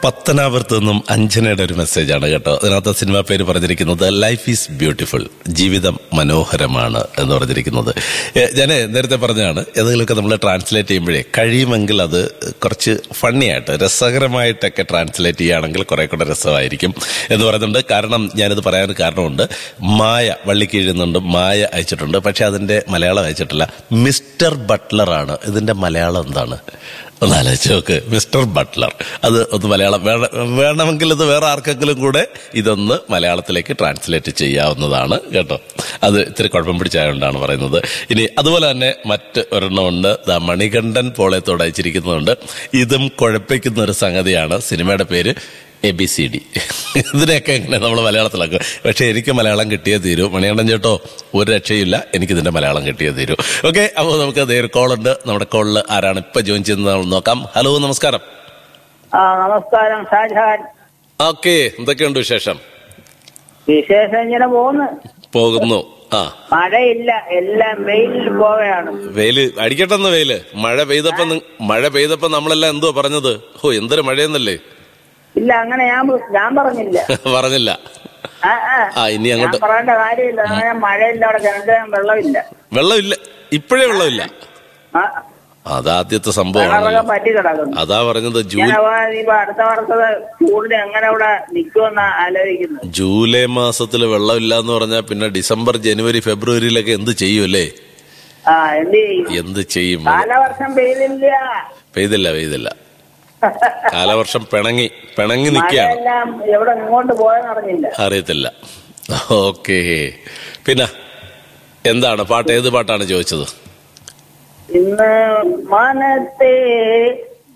പത്തനാപുരത്ത് നിന്നും അഞ്ജനയുടെ ഒരു മെസ്സേജാണ് കേട്ടോ അതിനകത്ത് സിനിമ പേര് പറഞ്ഞിരിക്കുന്നത് ലൈഫ് ഈസ് ബ്യൂട്ടിഫുൾ ജീവിതം മനോഹരമാണ് എന്ന് പറഞ്ഞിരിക്കുന്നത് ഞാൻ നേരത്തെ പറഞ്ഞതാണ് ഏതെങ്കിലുമൊക്കെ നമ്മൾ ട്രാൻസ്ലേറ്റ് ചെയ്യുമ്പോഴേ കഴിയുമെങ്കിൽ അത് കുറച്ച് ഫണ്ണിയായിട്ട് രസകരമായിട്ടൊക്കെ ട്രാൻസ്ലേറ്റ് ചെയ്യുകയാണെങ്കിൽ കുറെ കൂടെ രസമായിരിക്കും എന്ന് പറയുന്നുണ്ട് കാരണം ഞാനിത് പറയാൻ കാരണമുണ്ട് മായ വള്ളിക്കീഴുന്നുണ്ട് മായ അയച്ചിട്ടുണ്ട് പക്ഷെ അതിന്റെ മലയാളം അയച്ചിട്ടില്ല മിസ്റ്റർ ബട്ട്ലറാണ് ഇതിന്റെ മലയാളം എന്താണ് ഒന്ന് ആലോചിച്ച് നോക്ക് മിസ്റ്റർ ബട്ട്ലർ അത് ഒന്ന് മലയാളം വേണ വേണമെങ്കിൽ ഇത് വേറെ ആർക്കെങ്കിലും കൂടെ ഇതൊന്ന് മലയാളത്തിലേക്ക് ട്രാൻസ്ലേറ്റ് ചെയ്യാവുന്നതാണ് കേട്ടോ അത് ഇത്തിരി കുഴപ്പം പിടിച്ചായതുകൊണ്ടാണ് പറയുന്നത് ഇനി അതുപോലെ തന്നെ മറ്റ് ഒരെണ്ണമുണ്ട് ദാ മണികണ്ഠൻ പോളയത്തോട് അയച്ചിരിക്കുന്നുണ്ട് ഇതും കുഴപ്പിക്കുന്ന ഒരു സംഗതിയാണ് സിനിമയുടെ പേര് എ ബി സി ഡി ഇതിനെയൊക്കെ എങ്ങനെ നമ്മൾ മലയാളത്തിലാക്കും പക്ഷെ എനിക്ക് മലയാളം കിട്ടിയേ തീരൂ മണികണ്ഠൻ ചേട്ടോ ഒരു രക്ഷയില്ല എനിക്ക് ഇതിന്റെ മലയാളം കിട്ടിയേ തീരൂ ഓക്കെ അപ്പോൾ നമുക്ക് നേരെ കോളുണ്ട് നമ്മുടെ കോളിൽ ആരാണ് ഇപ്പൊ ജോയിൻ ചെയ്യുന്നത് നോക്കാം ഹലോ നമസ്കാരം ആ നമസ്കാരം ഷാജഹാൻ ഓക്കെ എന്തൊക്കെയുണ്ട് വിശേഷം വിശേഷം ഇങ്ങനെ പോന്ന് പോകുന്നു ആ മഴയില്ല എല്ലാം വെയിലിൽ പോവുകയാണ് വെയില് അടിക്കട്ടെന്ന് വെയില് മഴ പെയ്തപ്പോ നി- മഴ പെയ്തപ്പോ നമ്മളെല്ലാം എന്തുവാ പറഞ്ഞത് ഓ എന്തൊരു മഴയെന്നല്ലേ ഇല്ല അങ്ങനെ ഞാൻ ഞാൻ പറഞ്ഞില്ല പറഞ്ഞില്ല ആ, ആ. ആ, ഇനി ഞാൻ അങ്ങോട്ട്. പറയേണ്ട കാര്യമില്ല അങ്ങനെ മഴയില്ല അവിടെ കിണറ്റിൽ വെള്ളമില്ല വെള്ളമില്ല ഇപ്പോഴേ വെള്ളമില്ല ആ, അതാദ്യത്തെ കിണറൊക്കെ സംഭവമാണല്ലോ പറ്റി കിടക്കുന്നു അതാ പറഞ്ഞത് ജൂൺ ഞാൻ ഇപ്പൊ അടുത്ത വർഷത്തെ ചൂടിന് എങ്ങനെ ഇവിടെ നിൽക്കുമെന്ന് ആലോചിക്കുന്നു ജൂലൈ മാസത്തിൽ വെള്ളമില്ല എന്ന് പറഞ്ഞാൽ പിന്നെ ഡിസംബർ ജനുവരി ഫെബ്രുവരിയിലൊക്കെ എന്ത് ചെയ്യും അല്ലേ ആ എന്ത് ചെയ്യും എന്ത് ചെയ്യും കാലവർഷം പെയ്തില്ല പെയ്തില്ല പെയ്തില്ല കാലവർഷം പിണങ്ങി പിണങ്ങി നിൽക്കുകയാണ് മഴയെല്ലാം എവിടെ ഇങ്ങോട്ട് പോയെന്ന് അറിഞ്ഞില്ല അറിയത്തില്ല ഓക്കെ പിന്നെ എന്താണ് പാട്ട് ഏത് പാട്ടാണ് ചോദിച്ചത് ഇന്ന് മനത്തെ